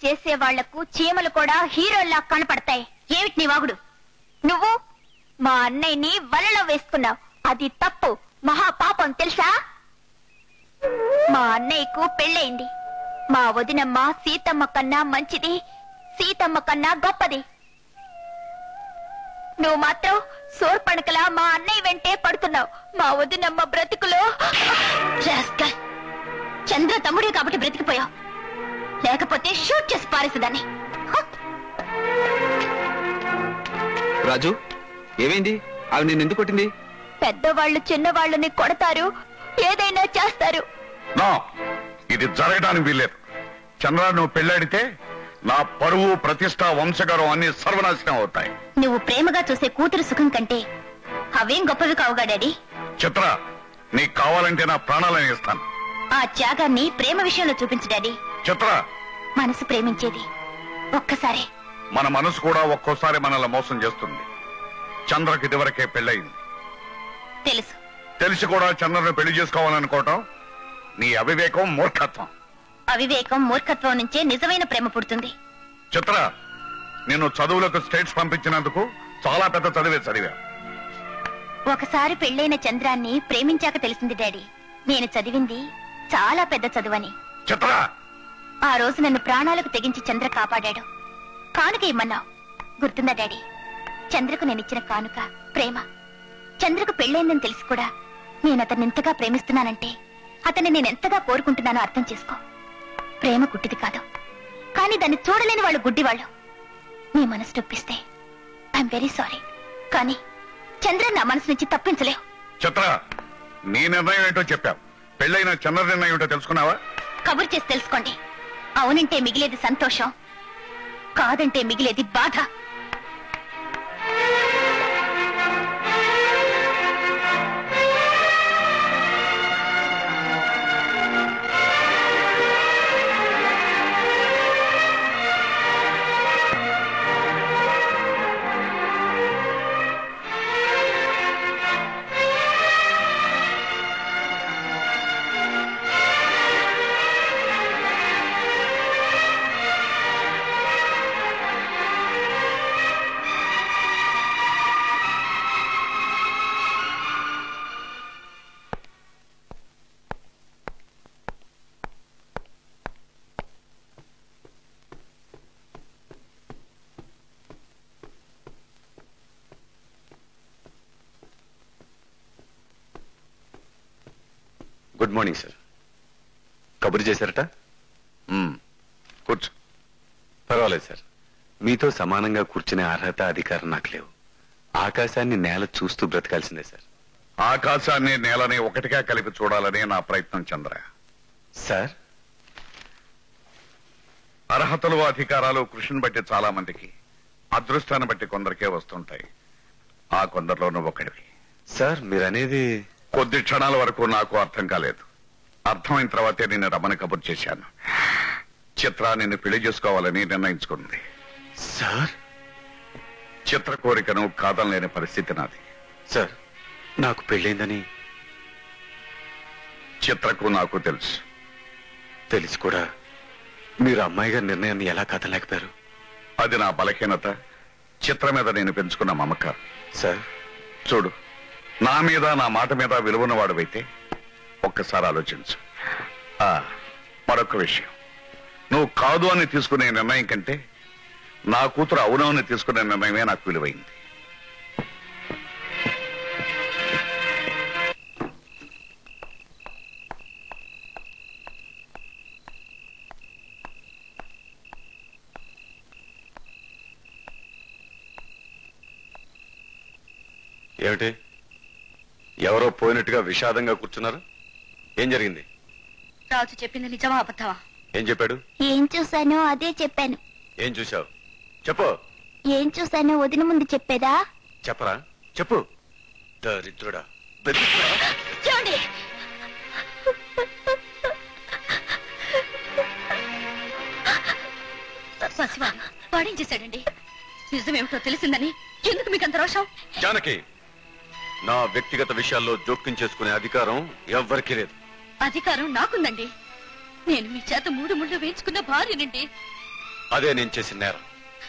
చేసే వాళ్లకు చీమలు కూడా హీరోల్లా కనపడతాయి ఏమిటి నీ వాగుడు నువ్వు మా అన్నయ్యని వలలో వేసుకున్నావు అది తప్పు మహా పాపం తెలుసా మా అన్నయ్యకు పెళ్ళయింది మా వదినమ్మ సీతమ్మ కన్నా మంచిది సీతమ్మ కన్నా గొప్పది నువ్వు మాత్రం సోర్పణకలా మా అన్నయ్య వెంటే పడుతున్నావు మా వదినమ్మ బ్రతుకులో రాస్కల్. చంద్ర తమ్ముడే కాబట్టి బ్రతికిపోయావు లేకపోతే షూట్ చేసి పారేసేదాన్ని హ! రాజు ఏమైంది ఆవిడ నేను ఎందుకు కొట్టింది పెద్దవాళ్ళు చిన్నవాళ్ళని కొడతారు ఏదైనా చేస్తారు నో ఇది జరగడానికి వీల్లేదు చంద్ర నువ్వు పెళ్ళాడితే నా పరువు ప్రతిష్ట వంశగరం అన్ని సర్వనాశనం అవుతాయి నువ్వు ప్రేమగా చూసే కూతురు సుఖం కంటే అవేం గొప్పవి కావుగా డాడీ చిత్ర నీకు కావాలంటే నా ప్రాణాలను ఇస్తాను ఆ త్యాగాన్ని ప్రేమ విషయంలో చూపించు డాడీ చిత్ర మనసు ప్రేమించేది ఒక్కసారి మన మనసు కూడా ఒక్కోసారి మనల్ని మోసం చేస్తుంది చంద్రకి ఇదివరకే పెళ్ళయింది తెలుసు తెలిసి కూడా చంద్రను పెళ్లి చేసుకోవాలనుకోవటం నీ అవివేకం మూర్ఖత్వం అవివేకం మూర్ఖత్వం నుంచే నిజమైన ప్రేమ పుడుతుంది చిత్ర నేను చదువులకు స్టేట్స్ పంపించినందుకు చాలా పెద్ద చదివే చదివా ఒకసారి పెళ్ళైన చంద్రాన్ని ప్రేమించాక తెలిసింది డాడీ నేను చదివింది చాలా పెద్ద చదువని చిత్ర ఆ రోజు నన్ను ప్రాణాలకు తెగించి చంద్ర కాపాడాడు కానుక ఇమ్మన్నావు గుర్తుందా డాడీ చంద్రకు నేను ఇచ్చిన కానుక ప్రేమ చంద్రకు పెళ్ళైందని తెలిసి కూడా నేను అతన్ని ఎంతగా ప్రేమిస్తున్నానంటే అతన్ని నేను ఎంతగా కోరుకుంటున్నానో అర్థం చేసుకో ప్రేమ గుడ్డిది కాదు కానీ దాన్ని చూడలేని వాళ్ళు గుడ్డివాళ్ళు నీ మనసు నొప్పిస్తే ఐఎమ్ వెరీ సారీ కానీ చంద్ర నా మనసు నుంచి తప్పించలేవు చిత్ర నీ నిర్ణయం ఏంటో చెప్పావు పెళ్ళైన చంద్ర నిర్ణయం ఏంటో తెలుసుకున్నావా కబురు చేసి తెలుసుకోండి అవునంటే మిగిలేది సంతోషం కాదంటే మిగిలేది బాధ గుడ్ మార్నింగ్ సార్ కబురు చేశారట మ్మ్. కూర్చో పర్వాలేదు సార్ మీతో సమానంగా కూర్చునే అర్హత అధికారం నాకు లేవు ఆకాశాన్ని నేల చూస్తూ బ్రతకాల్సిందే సార్ ఆకాశాన్ని నేలని ఒకటిగా కలిపి చూడాలని నా ప్రయత్నం చంద్ర సార్ అర్హతలు అధికారాలు కృషిని బట్టి చాలా మందికి అదృష్టాన్ని బట్టి కొందరికే వస్తుంటాయి ఆ కొందరిలో నువ్వు ఒకడివి సార్ మీరనేది కొద్ది క్షణాల వరకు నాకు అర్థం కాలేదు అర్థమైన తర్వాతే నేను రమణ కబుర్ చేశాను చిత్ర నిన్ను పెళ్లి చేసుకోవాలని నిర్ణయించుకుంది సార్ చిత్ర కోరికను కాదనలేని పరిస్థితి నాది సార్ నాకు పెళ్ళైందని చిత్రకు నాకు తెలుసు తెలిసి కూడా మీరు అమ్మాయి గారి నిర్ణయాన్ని ఎలా కథలేకపోయారు అది నా బలహీనత చిత్ర మీద నేను పెంచుకున్న మమకారం సార్ చూడు నా మీద నా మాట మీద విలువన్న వాడువైతే ఒక్కసారి ఆలోచించు ఆ, మరొక విషయం నువ్వు కాదు అని తీసుకునే నిర్ణయం కంటే నా కూతురు అవునవని తీసుకునే నిర్ణయమే నాకు విలువైంది ఏమిటి ఎవరో పోయినట్టుగా విషాదంగా కూర్చున్నారు ఏం జరిగింది రాజు చెప్పింది నిజమా అబద్ధమా ఏం చెప్పాడు ఏం చూశానో అదే చెప్పాను ఏం చూశావు చెప్పు ఏం చూశానో వదిన ముందు చెప్పేదా చెప్పరా చెప్పు దరిద్రుడా దరిద్రుడా. చూడండి పసివాడు వాడేం చేశాడండి నిజమేమిటో తెలిసిందని ఎందుకు మీకు అంత రోషం జానకి నా వ్యక్తిగత విషయాల్లో జోక్యం చేసుకునే అధికారం ఎవ్వరికీ లేదు అధికారం నాకుందండి నేను మీ చేత మూడు ముళ్ళు వేయించుకున్న భార్యనండి అదే నేను చేసిన నేరం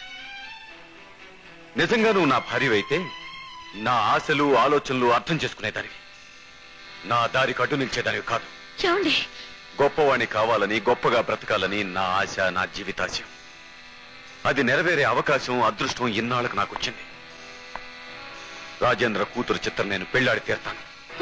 నిజంగా నువ్వు నా భార్యవైతే నా ఆశలు ఆలోచనలు అర్థం చేసుకునేదానివి నా దారికి అడ్డు నిలిచేదానివి కాదు చూడండి గొప్పవాణ్ణి కావాలని గొప్పగా బ్రతకాలని నా ఆశ నా జీవితాశయం అది నెరవేరే అవకాశం అదృష్టం ఇన్నాళ్ళకు నాకు వచ్చింది రాజేంద్ర కూతురు చిత్రం నేను పెళ్లాడి తీరుతాను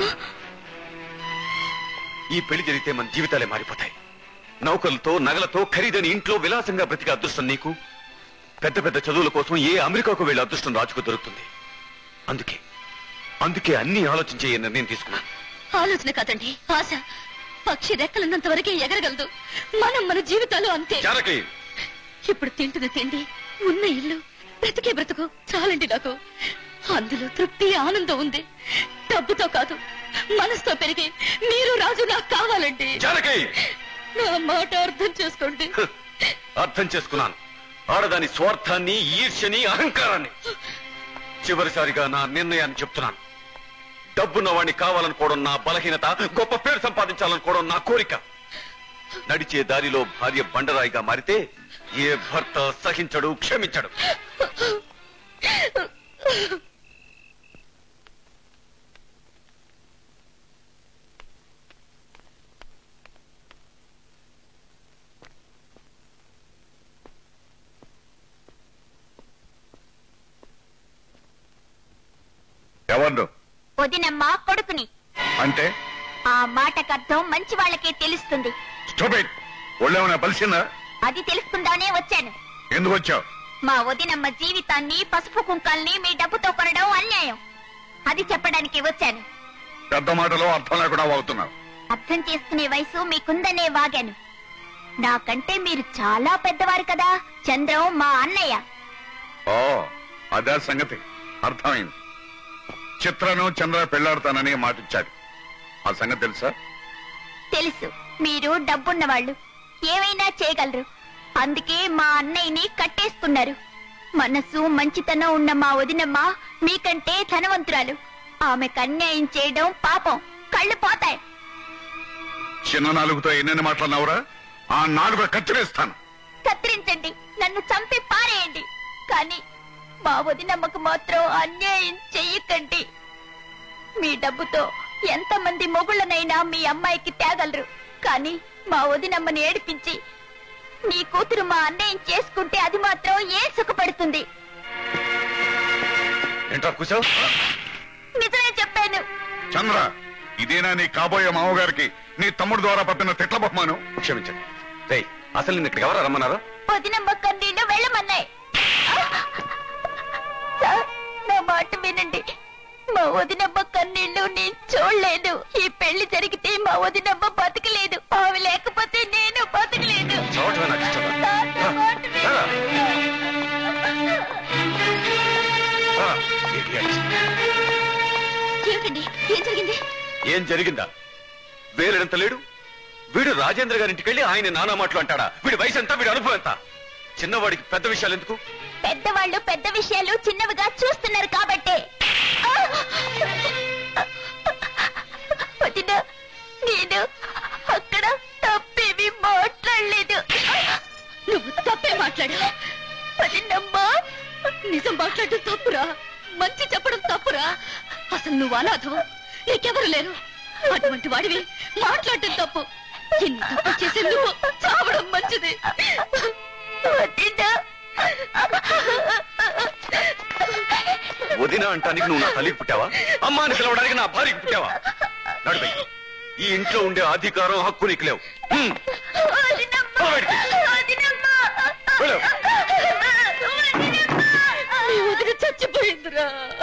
ఈ పెళ్లి జరిగితే మన జీవితాలే మారిపోతాయి నౌకలతో నగలతో ఖరీదని ఇంట్లో విలాసంగా బ్రతికే అదృష్టం నీకు పెద్ద పెద్ద చదువుల కోసం ఏ అమెరికాకు వెళ్లే అదృష్టం రాజుకు దొరుకుతుంది అందుకే అందుకే అన్ని ఆలోచించే ఈ నిర్ణయం తీసుకున్నాను ఆలోచన కాదండి ఆశ పక్షి రెక్కలున్నంత వరకే ఎగరగలదు మనం మన జీవితాలు అంతే జానకి ఇప్పుడు తింటున్న తిండి ఉన్న ఇల్లు బ్రతికే బ్రతుకు చాలండి నాకు అందులో తృప్తి ఆనందం ఉంది డబ్బుతో కాదు మనసుతో పెరిగి మీరు రాజు నాకు కావాలండి జానకి నా మాట అర్థం చేసుకోండి హ, అర్థం చేసుకున్నాను ఆడదాని స్వార్థాన్ని ఈర్ష్యని అహంకారాన్ని చివరిసారిగా నా నిర్ణయాన్ని చెప్తున్నాను డబ్బున్న వాడిని కావాలనుకోవడం నా బలహీనత గొప్ప పేరు సంపాదించాలనుకోవడం నా కోరిక నడిచే దారిలో భార్య బండరాయిగా మారితే ఏ భర్త సహించడు క్షమించడు ఎవరు వదినమ్మ కొడుకుని అంటే ఆ మాటకర్థం మంచి వాళ్ళకే తెలుస్తుంది స్టూపిడ్ ఒళ్ళేమన్నా బలిసిందా అది తెలుసుకుందానే వచ్చాను ఎందుకు వచ్చావు మా వదినమ్మ జీవితాన్ని పసుపు కుంకాల్ని మీ డబ్బుతో కొనడం అన్యాయం అది చెప్పడానికి వచ్చాను పెద్ద మాటలో అర్థం లేకుండా వాగుతున్నావు అర్థం చేసుకునే వయసు మీకుందనే వాగాను నాకంటే మీరు చాలా పెద్దవారు కదా చంద్రం మా అన్నయ్య ఓ అదే సంగతి అర్థమైంది చిత్రను చంద్ర పెళ్లాడతానని మాటిచ్చాడు ఆ సంగతి తెలుసా తెలుసు మీరు డబ్బున్నవాళ్ళు ఏమైనా చేయగలరు అందుకే మా అన్నయ్యని కట్టేస్తున్నారు మనసు మంచితనం ఉన్న మా వదినమ్మ మీకంటే ధనవంతురాలు ఆమెకు అన్యాయం చేయడం పాపం కళ్ళు పోతాయి చిన్న నాలుగుతో ఎన్నెన్ని మాట్లాడినావురా ఆ నాలుగు కత్తిరేస్తాను కత్తిరించండి నన్ను చంపి పారేయండి కానీ మా వదినమ్మకు మాత్రం అన్యాయం చెయ్యకండి మీ డబ్బుతో ఎంతమంది మొగుళ్ళనైనా మీ అమ్మాయికి తేగలరు కానీ మా వదినమ్మని ఏడిపించి నీ కూతురు మా అన్నయ్యం చేసుకుంటే అది మాత్రం ఏ సుఖపడుతుంది ఏంట్రా కూసావు నిజమే చెప్పాను చంద్ర ఇదేనా నీ కాబోయే మామగారికి నీ తమ్ముడు ద్వారా పంపిన తిట్ల బహుమానం క్షమించండి రేయ్ అసలు నిన్ను ఇక్కడికి ఎవరు రమ్మన్నారా వదినమ్మ కన్నీళ్ళు వెళ్ళమన్నాయి సార్ నా మాట వినండి మా వదినమ్మ కన్నీళ్లు నేను చూడలేదు ఈ పెళ్లి జరిగితే మా వదినమ్మ బతకలేదు ఆమె లేకపోతే నేను బతకలేదు చవటమే నాకు ఇష్టం రా. సార్, నా మాట రా. వినండి. రా. Idiot. ఏమిటండి ఏం జరిగింది ఏం జరిగిందా వేలెడంత లేడు వీడు రాజేంద్ర గారింటికి వెళ్ళి ఆయన నానా మాటలు అంటాడా వీడి వయసు ఎంత వీడి అనుభవం ఎంత చిన్నవాడికి పెద్ద విషయాలు ఎందుకు పెద్దవాళ్ళు పెద్ద విషయాలు చిన్నవిగా చూస్తున్నారు కాబట్టే వదిన నేను అక్కడ తప్పేమి మాట్లాడలేదు నువ్వు తప్పే మాట్లాడా వదినమ్మా నిజం మాట్లాడటం తప్పురా మంచి చెప్పడం తప్పురా అసలు నువ్వు అనాథం నీకెవరు లేరు అటువంటి వాడివి మాట్లాడటం తప్పు ఎన్ని తప్పు చేసే నువ్వు చావడం మంచిది వదినా వదిన అంటానికి నువ్వు నా తల్లికి పుట్టావా అమ్మాని పిలవడానికి నా భార్యకి పుట్టావా నడుపై ఈ ఇంట్లో ఉండే అధికారం హక్కు నీకు లేవు హ్మ్. పో బయటికి. వెళ్ళు. నీ వదిన చచ్చిపోయిందిరా